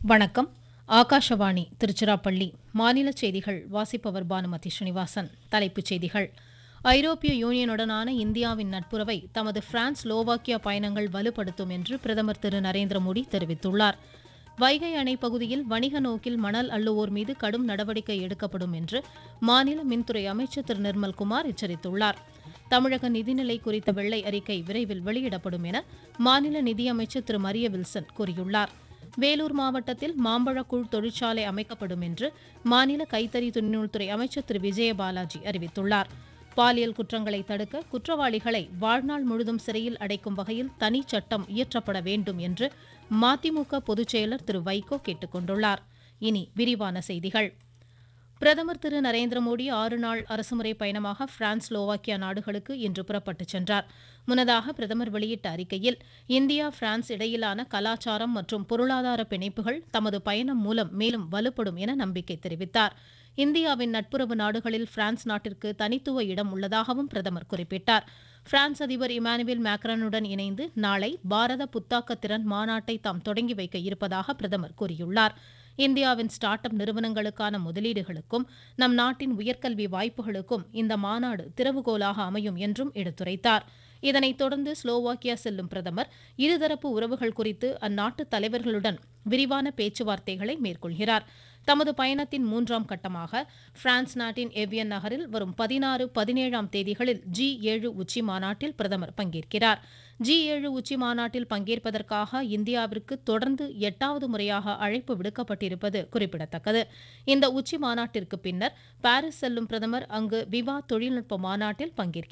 வணக்கம் ஆகாஷவாணி திருச்சிராப்பள்ளி மாநில செய்திகள் வாசிப்பவர் பானுமதி ஸ்ரீனிவாசன் தலைப்புச் செய்திகள் ஐரோப்பிய யூனியனுடனான இந்தியாவின் நட்புறவை தமது பிரான்ஸ் ஸ்லோவாக்கியா பயணங்கள் வலுப்படுத்தும் என்று பிரதமர் திரு நரேந்திர மோடி தெரிவித்துள்ளார் வைகை அணை பகுதியில் வணிக நோக்கில் மணல் அள்ளுவோர் மீது கடும் நடவடிக்கை எடுக்கப்படும் என்று மாநில மின்துறை அமைச்சர் திரு நிர்மல்குமார் எச்சரித்துள்ளார் தமிழக நிதிநிலை குறித்த வெள்ளை அறிக்கை விரைவில் வெளியிடப்படும் என மாநில நிதியமைச்சர் திரு மரிய வில்சன் கூறியுள்ளார் வேலூர் மாவட்டத்தில் மாம்பழக்கூழ் தொழிற்சாலை அமைக்கப்படும் என்று மாநில கைத்தறி துணிநூல்துறை அமைச்சர் திரு விஜயபாலாஜி அறிவித்துள்ளார் பாலியல் குற்றங்களை தடுக்க குற்றவாளிகளை வாழ்நாள் முழுதும் சிறையில் அடைக்கும் வகையில் தனி சட்டம் இயற்றப்பட வேண்டும் என்று மதிமுக பொதுச் செயலர் திரு வைகோ கேட்டுக் கொண்டுள்ளார் இனி விரிவான செய்திகள் பிரதமர் திரு நரேந்திர மோடி ஆறு நாள் அரசுமுறை பயணமாக பிரான்ஸ் ஸ்லோவாக்கியா நாடுகளுக்கு இன்று புறப்பட்டுச் சென்றார் முன்னதாக பிரதமர் வெளியிட்ட அறிக்கையில் இந்தியா பிரான்ஸ் இடையிலான கலாச்சாரம் மற்றும் பொருளாதார பிணைப்புகள் தமது பயணம் மூலம் மேலும் வலுப்படும் என நம்பிக்கை தெரிவித்தார் இந்தியாவின் நட்புறவு நாடுகளில் பிரான்ஸ் நாட்டிற்கு தனித்துவ இடம் உள்ளதாகவும் பிரதமர் குறிப்பிட்டார் பிரான்ஸ் அதிபர் இமானுவேல் மேக்ரானுடன் இணைந்து நாளை பாரத புத்தாக்க திறன் மாநாட்டை தாம் தொடங்கி வைக்க இருப்பதாக பிரதமர் கூறியுள்ளார் இந்தியாவின் ஸ்டார்ட் அப் நிறுவனங்களுக்கான முதலீடுகளுக்கும் நம் நாட்டின் உயர்கல்வி வாய்ப்புகளுக்கும் இந்த மாநாடு திறவுகோலாக அமையும் என்றும் எடுத்துரைத்தார் இதனைத் தொடர்ந்து ஸ்லோவாக்கியா செல்லும் பிரதமர் இருதரப்பு உறவுகள் குறித்து அந்நாட்டு தலைவர்களுடன் விரிவான பேச்சுவார்த்தைகளை மேற்கொள்கிறார் தமது பயணத்தின் மூன்றாம் கட்டமாக பிரான்ஸ் நாட்டின் எவ்வியன் நகரில் வரும் பதினாறு பதினேழாம் தேதிகளில் ஜி ஏழு உச்சி மாநாட்டில் பிரதமர் பங்கேற்கிறார் ஜி ஏழு உச்சி மாநாட்டில் பங்கேற்பதற்காக இந்தியாவிற்கு தொடர்ந்து எட்டாவது முறையாக அழைப்பு விடுக்கப்பட்டிருப்பது குறிப்பிடத்தக்கது இந்த உச்சி மாநாட்டிற்கு பின்னர் பாரிஸ் செல்லும் பிரதமர் அங்கு விவா தொழில்நுட்ப மாநாட்டில் பங்கேற்கிறார்